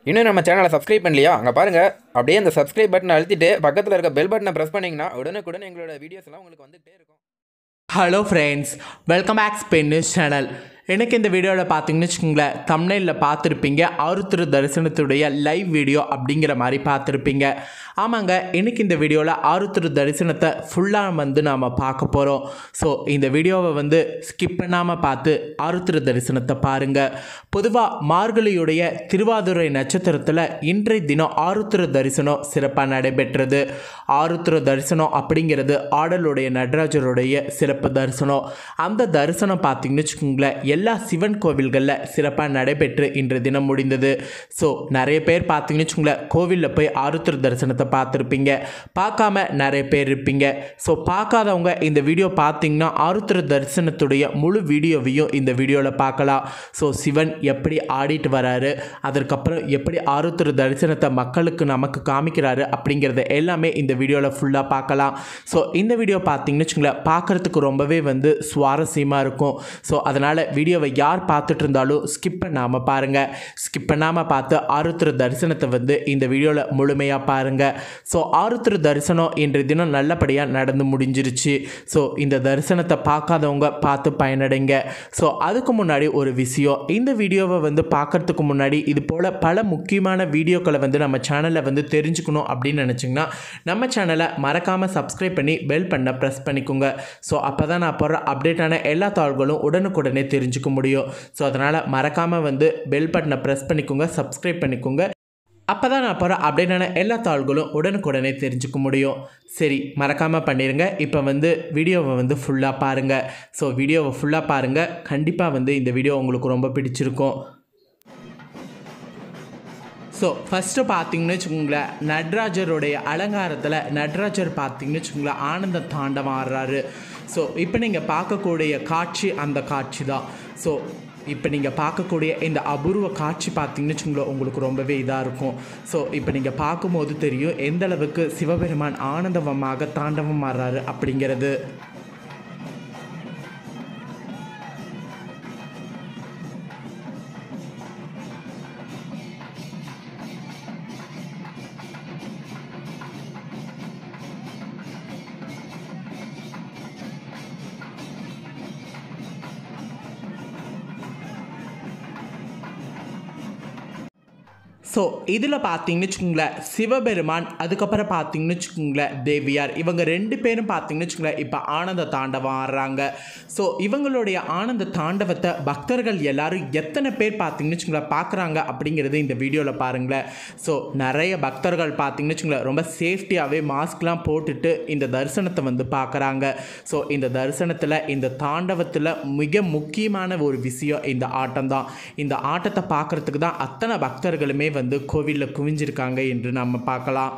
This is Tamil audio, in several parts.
இன்னும் நம்ம சேனலை சப்ஸ்கிரைப் பண்ணலையா அங்கே பாருங்கள் அப்படியே அந்த சப்ஸ்கிரைப் பட்டனை அழுத்திட்டு பக்கத்தில் இருக்க பெல் பட்டனை ப்ரெஸ் பண்ணிங்கன்னா உடனுக்குடன் எங்களோட வீடியோஸ் எல்லாம் உங்களுக்கு வந்துகிட்டே இருக்கும் hello friends welcome back Spain news channel எனக்கு இந்த வீடியோவில் பார்த்தீங்கன்னு வச்சுக்கோங்களேன் தமிழில் பார்த்துருப்பீங்க ஆருத்திரு தரிசனத்துடைய லைவ் வீடியோ அப்படிங்கிற மாதிரி பார்த்துருப்பீங்க ஆமாங்க எனக்கு இந்த வீடியோவில் ஆருத்திரு தரிசனத்தை ஃபுல்லாக வந்து நாம் பார்க்க போகிறோம் ஸோ இந்த வீடியோவை வந்து ஸ்கிப் பண்ணாமல் பார்த்து ஆருத்திரு தரிசனத்தை பாருங்கள் பொதுவாக மார்கழியுடைய திருவாதுரை நட்சத்திரத்தில் இன்றைய தினம் ஆருத்திர தரிசனம் சிறப்பாக நடைபெற்றது ஆருத்திர தரிசனம் அப்படிங்கிறது ஆடலுடைய நடராஜருடைய சிறப்பு தரிசனம் அந்த தரிசனம் பார்த்தீங்கன்னு வச்சுக்கோங்களேன் எல்லா சிவன் கோவில்களில் சிறப்பாக நடைபெற்று இன்று தினம் முடிந்தது ஸோ நிறைய பேர் பார்த்தீங்கன்னு வச்சுக்கோங்களேன் கோவிலில் போய் ஆருத்திர தரிசனத்தை பார்த்துருப்பீங்க பார்க்காம நிறைய பேர் இருப்பீங்க ஸோ பார்க்காதவங்க இந்த வீடியோ பார்த்தீங்கன்னா ஆருத்திர தரிசனத்துடைய முழு வீடியோவையும் இந்த வீடியோவில் பார்க்கலாம் ஸோ சிவன் எப்படி ஆடிட்டு வராரு அதற்கப்புறம் எப்படி ஆருத்திர தரிசனத்தை மக்களுக்கு நமக்கு காமிக்கிறாரு அப்படிங்கிறத எல்லாமே இந்த வீடியோவில் ஃபுல்லாக பார்க்கலாம் ஸோ இந்த வீடியோ பார்த்தீங்கன்னு வச்சுங்களேன் பார்க்குறதுக்கு ரொம்பவே வந்து சுவாரஸ்யமாக இருக்கும் ஸோ அதனால் வீடியோவை யார் பார்த்துட்டு இருந்தாலும் ஸ்கிப் பண்ணாமல் பாருங்கள் ஸ்கிப் பண்ணாமல் பார்த்து ஆருத்திர தரிசனத்தை வந்து இந்த வீடியோவில் முழுமையாக பாருங்கள் ஸோ ஆருத்திர தரிசனம் இன்றைய தினம் நல்லபடியாக நடந்து முடிஞ்சிருச்சு ஸோ இந்த தரிசனத்தை பார்க்காதவங்க பார்த்து பயனடைங்க ஸோ அதுக்கு முன்னாடி ஒரு விஷயம் இந்த வீடியோவை வந்து பார்க்கறதுக்கு முன்னாடி இது போல் பல முக்கியமான வீடியோக்களை வந்து நம்ம சேனலில் வந்து தெரிஞ்சுக்கணும் அப்படின்னு நினச்சிங்கன்னா நம்ம சேனலை மறக்காமல் சப்ஸ்கிரைப் பண்ணி பெல் பண்ண ப்ரெஸ் பண்ணிக்கோங்க ஸோ அப்போ தான் நான் போடுற அப்டேட்டான எல்லா தாள்களும் உடனுக்குடனே தெரிஞ்சுக்க முடியும் ஸோ அதனால் மறக்காமல் வந்து பெல் பட்டனை ப்ரெஸ் பண்ணிக்கோங்க சப்ஸ்கிரைப் பண்ணிக்கோங்க அப்போ தான் நான் போகிற அப்டேட்டான எல்லா தாள்களும் உடனுக்குடனே தெரிஞ்சுக்க முடியும் சரி மறக்காமல் பண்ணிடுங்க இப்போ வந்து வீடியோவை வந்து ஃபுல்லாக பாருங்கள் ஸோ வீடியோவை ஃபுல்லாக பாருங்கள் கண்டிப்பாக வந்து இந்த வீடியோ உங்களுக்கு ரொம்ப பிடிச்சிருக்கும் ஸோ ஃபஸ்ட்டு பார்த்தீங்கன்னு வச்சுக்கோங்களேன் நட்ராஜருடைய அலங்காரத்தில் நட்ராஜர் பார்த்தீங்கன்னு வச்சுக்கோங்களேன் ஆனந்த தாண்டவம் ஆடுறாரு ஸோ இப்போ நீங்கள் பார்க்கக்கூடிய காட்சி அந்த காட்சி தான் ஸோ இப்போ நீங்கள் பார்க்கக்கூடிய இந்த அபூர்வ காட்சி பார்த்தீங்கன்னு வச்சுக்கோங்களேன் உங்களுக்கு ரொம்பவே இதாக இருக்கும் ஸோ இப்போ நீங்கள் பார்க்கும்போது தெரியும் எந்த அளவுக்கு சிவபெருமான் ஆனந்தவமாக தாண்டவம் ஆடுறாரு அப்படிங்கிறது ஸோ இதில் பார்த்தீங்கன்னு வச்சுக்கோங்களேன் சிவபெருமான் அதுக்கப்புறம் பார்த்தீங்கன்னு வச்சுக்கோங்களேன் தேவியார் இவங்க ரெண்டு பேரும் பார்த்தீங்கன்னு வச்சுக்கோங்களேன் இப்போ ஆனந்த தாண்டவம் ஆடுறாங்க ஸோ இவங்களுடைய ஆனந்த தாண்டவத்தை பக்தர்கள் எல்லாரும் எத்தனை பேர் பார்த்தீங்கன்னு வச்சுக்கோங்களேன் பார்க்குறாங்க அப்படிங்கிறது இந்த வீடியோவில் பாருங்களேன் ஸோ நிறைய பக்தர்கள் பார்த்தீங்கன்னு வச்சுக்கோங்களேன் ரொம்ப சேஃப்டியாகவே மாஸ்க்லாம் போட்டுட்டு இந்த தரிசனத்தை வந்து பார்க்குறாங்க ஸோ இந்த தரிசனத்தில் இந்த தாண்டவத்தில் மிக முக்கியமான ஒரு விஷயம் இந்த ஆட்டம் தான் இந்த ஆட்டத்தை பார்க்குறதுக்கு தான் அத்தனை பக்தர்களுமே வந்து கோவிலில் குவிஞ்சிருக்காங்க என்று நம்ம பார்க்கலாம்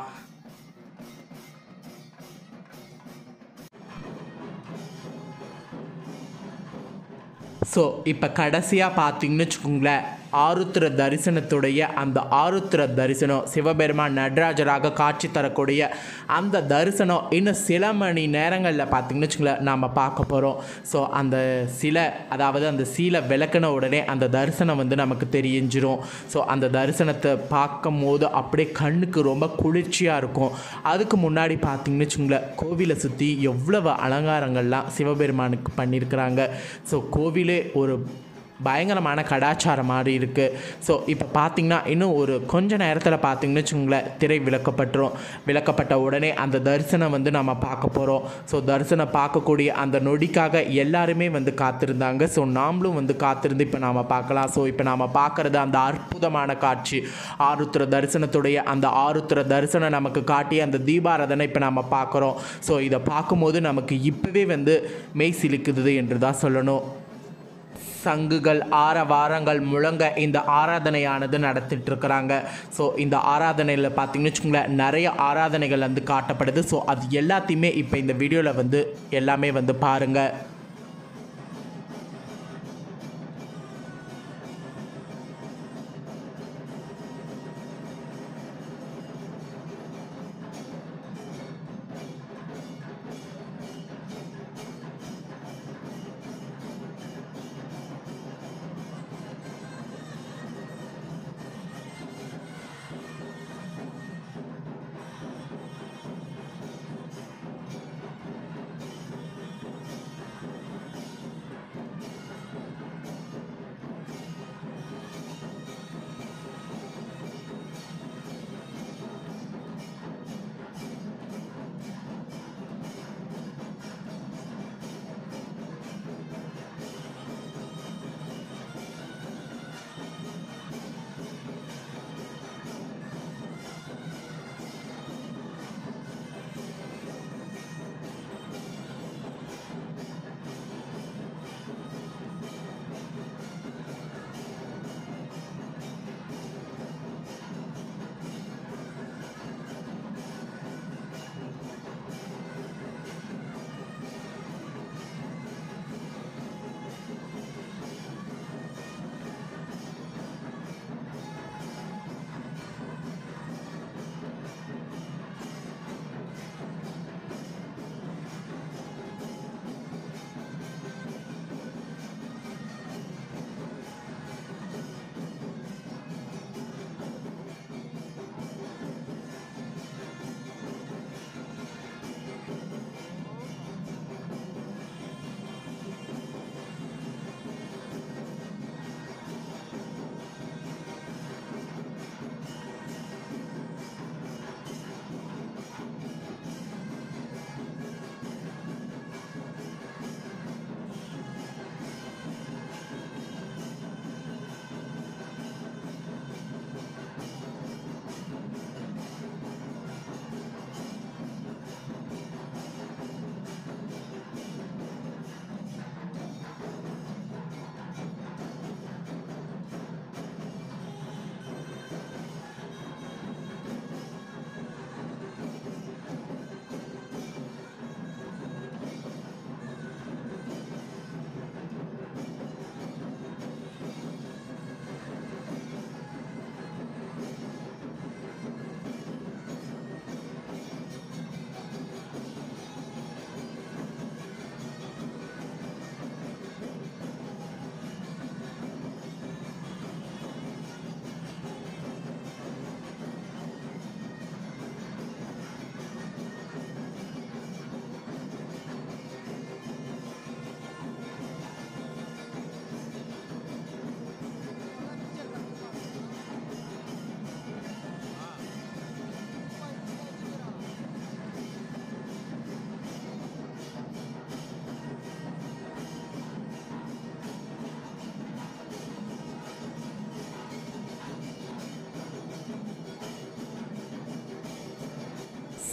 ஸோ இப்போ கடைசியாக பார்த்தீங்கன்னு வச்சுக்கோங்களேன் ஆருத்திர தரிசனத்துடைய அந்த ஆருத்திர தரிசனம் சிவபெருமான் நடராஜராக காட்சி தரக்கூடிய அந்த தரிசனம் இன்னும் சில மணி நேரங்களில் பார்த்தீங்கன்னு வச்சுங்களேன் நாம் பார்க்க போகிறோம் ஸோ அந்த சிலை அதாவது அந்த சீலை விளக்குன உடனே அந்த தரிசனம் வந்து நமக்கு தெரிஞ்சிரும் ஸோ அந்த தரிசனத்தை பார்க்கும் போது அப்படியே கண்ணுக்கு ரொம்ப குளிர்ச்சியாக இருக்கும் அதுக்கு முன்னாடி பார்த்தீங்கன்னு வச்சுங்களேன் கோவிலை சுற்றி எவ்வளவு அலங்காரங்கள்லாம் சிவபெருமானுக்கு பண்ணியிருக்கிறாங்க ஸோ கோவிலே ஒரு பயங்கரமான கடாச்சாரம் மாதிரி இருக்குது ஸோ இப்போ பார்த்தீங்கன்னா இன்னும் ஒரு கொஞ்ச நேரத்தில் பார்த்தீங்கன்னு வச்சுங்களேன் திரை விளக்கப்பட்டுரும் விளக்கப்பட்ட உடனே அந்த தரிசனம் வந்து நம்ம பார்க்க போகிறோம் ஸோ தரிசனம் பார்க்கக்கூடிய அந்த நொடிக்காக எல்லாருமே வந்து காத்திருந்தாங்க ஸோ நாமளும் வந்து காத்திருந்து இப்போ நாம் பார்க்கலாம் ஸோ இப்போ நாம் பார்க்குறது அந்த அற்புதமான காட்சி ஆருத்திர தரிசனத்துடைய அந்த ஆருத்திர தரிசனம் நமக்கு காட்டி அந்த தீபாராதனை இப்போ நம்ம பார்க்குறோம் ஸோ இதை பார்க்கும்போது நமக்கு இப்போவே வந்து மெய் சிலுக்குது என்று தான் சொல்லணும் சங்குகள் ஆரவாரங்கள் முழங்க இந்த ஆராதனையானது நடத்திட்டு இருக்கிறாங்க ஸோ இந்த ஆராதனையில் பார்த்தீங்கன்னு வச்சுக்கோங்களேன் நிறைய ஆராதனைகள் வந்து காட்டப்படுது ஸோ அது எல்லாத்தையுமே இப்போ இந்த வீடியோவில் வந்து எல்லாமே வந்து பாருங்கள்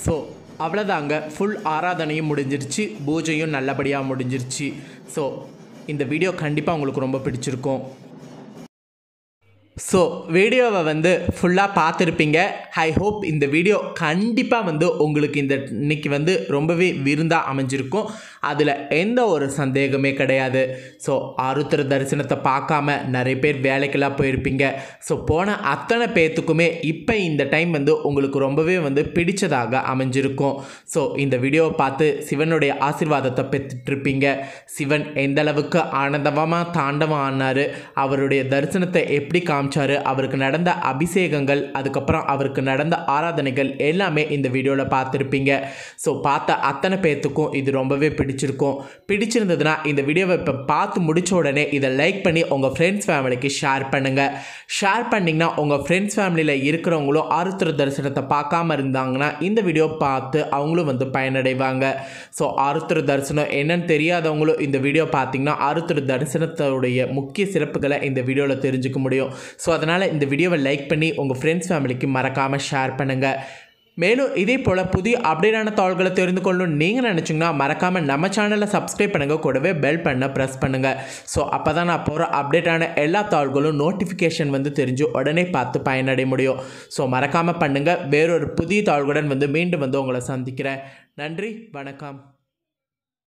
ஸோ அவ்வளோதாங்க ஃபுல் ஆராதனையும் முடிஞ்சிருச்சு பூஜையும் நல்லபடியாக முடிஞ்சிருச்சு ஸோ இந்த வீடியோ கண்டிப்பாக உங்களுக்கு ரொம்ப பிடிச்சிருக்கும் ஸோ வீடியோவை வந்து ஃபுல்லாக பார்த்துருப்பீங்க ஐ ஹோப் இந்த வீடியோ கண்டிப்பாக வந்து உங்களுக்கு இந்த இன்னைக்கு வந்து ரொம்பவே விருந்தாக அமைஞ்சிருக்கும் அதில் எந்த ஒரு சந்தேகமே கிடையாது ஸோ ஆருத்திர தரிசனத்தை பார்க்காம நிறைய பேர் வேலைக்கெல்லாம் போயிருப்பீங்க ஸோ போன அத்தனை பேர்த்துக்குமே இப்போ இந்த டைம் வந்து உங்களுக்கு ரொம்பவே வந்து பிடிச்சதாக அமைஞ்சிருக்கும் ஸோ இந்த வீடியோவை பார்த்து சிவனுடைய ஆசீர்வாதத்தை பெற்றுட்ருப்பீங்க சிவன் எந்த அளவுக்கு ஆனந்தமாக தாண்டவம் ஆனார் அவருடைய தரிசனத்தை எப்படி காமிச்சாரு அவருக்கு நடந்த அபிஷேகங்கள் அதுக்கப்புறம் அவருக்கு நடந்த ஆராதனைகள் எல்லாமே இந்த வீடியோவில் பார்த்துருப்பீங்க ஸோ பார்த்த அத்தனை பேர்த்துக்கும் இது ரொம்பவே பிடிச்சிருக்கும் பிடிச்சிருந்ததுன்னா இந்த வீடியோவை இப்போ பார்த்து முடிச்ச உடனே இதை லைக் பண்ணி உங்கள் ஃப்ரெண்ட்ஸ் ஃபேமிலிக்கு ஷேர் பண்ணுங்கள் ஷேர் பண்ணிங்கன்னா உங்கள் ஃப்ரெண்ட்ஸ் ஃபேமிலியில் இருக்கிறவங்களும் ஆருத்திர தரிசனத்தை பார்க்காம இருந்தாங்கன்னா இந்த வீடியோ பார்த்து அவங்களும் வந்து பயனடைவாங்க ஸோ ஆருத்திர தரிசனம் என்னன்னு தெரியாதவங்களும் இந்த வீடியோ பார்த்தீங்கன்னா ஆருத்திர தரிசனத்தோடைய முக்கிய சிறப்புகளை இந்த வீடியோவில் தெரிஞ்சுக்க முடியும் ஸோ அதனால் இந்த வீடியோவை லைக் பண்ணி உங்கள் ஃப்ரெண்ட்ஸ் ஃபேமிலிக்கு மறக்காமல் ஷேர் பண்ணுங்கள் மேலும் இதே போல் புதிய அப்டேட்டான தாள்களை தெரிந்து கொள்ளணும் நீங்கள் நினச்சிங்கன்னா மறக்காமல் நம்ம சேனலை சப்ஸ்கிரைப் பண்ணுங்கள் கூடவே பெல் பண்ண ப்ரெஸ் பண்ணுங்கள் ஸோ அப்போ தான் நான் போகிற அப்டேட்டான எல்லா தாள்களும் நோட்டிஃபிகேஷன் வந்து தெரிஞ்சு உடனே பார்த்து பயனடைய முடியும் ஸோ மறக்காமல் பண்ணுங்கள் வேறொரு புதிய தாள்களுடன் வந்து மீண்டும் வந்து உங்களை சந்திக்கிறேன் நன்றி வணக்கம்